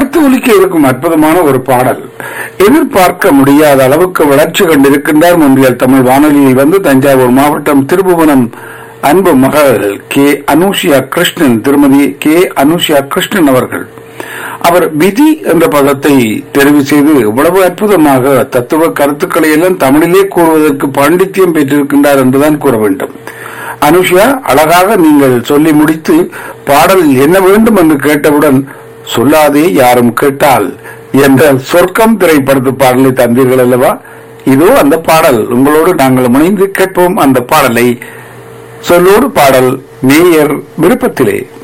அடுத்து ஒலிக்க இருக்கும் அற்புதமான ஒரு பாடல் எதிர்பார்க்க முடியாத அளவுக்கு வளர்ச்சி கண்டிருக்கின்றார் முன்றியல் தமிழ் வானொலியில் வந்து தஞ்சாவூர் மாவட்டம் திருபுவனம் அன்பு மகள் கே அனுஷியா கிருஷ்ணன் திருமதி கே அனுஷியா கிருஷ்ணன் அவர்கள் அவர் விதி என்ற பதத்தை தெரிவு செய்து இவ்வளவு அற்புதமாக தத்துவ கருத்துக்களை எல்லாம் தமிழிலே கூறுவதற்கு பாண்டித்யம் பெற்றிருக்கின்றார் என்றுதான் கூற வேண்டும் அனுஷா அழகாக நீங்கள் சொல்லி முடித்து பாடலில் என்ன வேண்டும் என்று கேட்டவுடன் சொல்லாதே யாரும் கேட்டால் என்ற சொர்க்கம் திரைப்படத்து பாடலை தந்தீர்கள் அல்லவா இதோ அந்த பாடல் உங்களோடு நாங்கள் முனைந்து கேட்போம் அந்த பாடலை சொல்லோடு பாடல் மேயர் விருப்பத்திலே